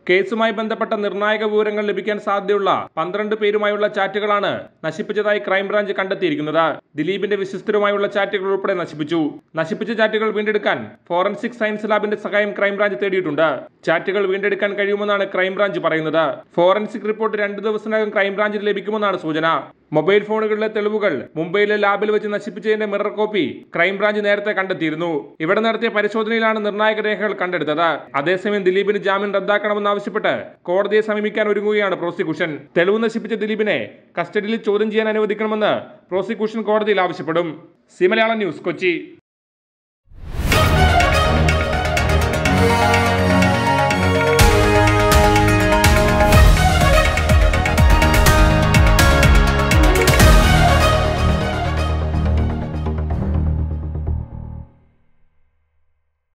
കേസുമായി ബന്ധപ്പെട്ട നിർണായക വിവരങ്ങൾ ലഭിക്കാൻ സാധ്യതയുള്ള പന്ത്രണ്ട് പേരുമായുള്ള ചാറ്റുകളാണ് നശിപ്പിച്ചതായി ക്രൈംബ്രാഞ്ച് കണ്ടെത്തിയിരിക്കുന്നത് ദിലീപിന്റെ വിശ്വസ്തരുമായുള്ള ചാറ്റുകൾ ഉൾപ്പെടെ നശിപ്പിച്ചു നശിപ്പിച്ച ചാറ്റുകൾ വീണ്ടെടുക്കാൻ ഫോറൻസിക് സയൻസ് ലാബിന്റെ സഹായം ക്രൈംബ്രാഞ്ച് തേടിയിട്ടുണ്ട് ചാറ്റുകൾ വീണ്ടെടുക്കാൻ കഴിയുമെന്നാണ് ക്രൈംബ്രാഞ്ച് പറയുന്നത് ഫോറൻസിക് റിപ്പോർട്ട് രണ്ടു ദിവസത്തിനകം ക്രൈംബ്രാഞ്ചിന് ലഭിക്കുമെന്നാണ് സൂചന മൊബൈൽ ഫോണുകളിലെ തെളിവുകൾ മുംബൈയിലെ ലാബിൽ വെച്ച് നശിപ്പിച്ചതിന്റെ മിറർ കോപ്പി ക്രൈംബ്രാഞ്ച് നേരത്തെ കണ്ടെത്തിയിരുന്നു ഇവിടെ നടത്തിയ പരിശോധനയിലാണ് നിർണായക രേഖകൾ കണ്ടെടുത്തത് അതേസമയം ദിലീപിന് ജാമ്യം റദ്ദാക്കണമെന്നാവശ്യപ്പെട്ട് കോടതിയെ സമീപിക്കാൻ ഒരുങ്ങുകയാണ് പ്രോസിക്യൂഷൻ തെളിവ് നശിപ്പിച്ച ദിലീപിനെ കസ്റ്റഡിയിൽ ചോദ്യം ചെയ്യാൻ അനുവദിക്കണമെന്ന് പ്രോസിക്യൂഷൻ കോടതിയിൽ ആവശ്യപ്പെടും സി മലയാളം ന്യൂസ് കൊച്ചി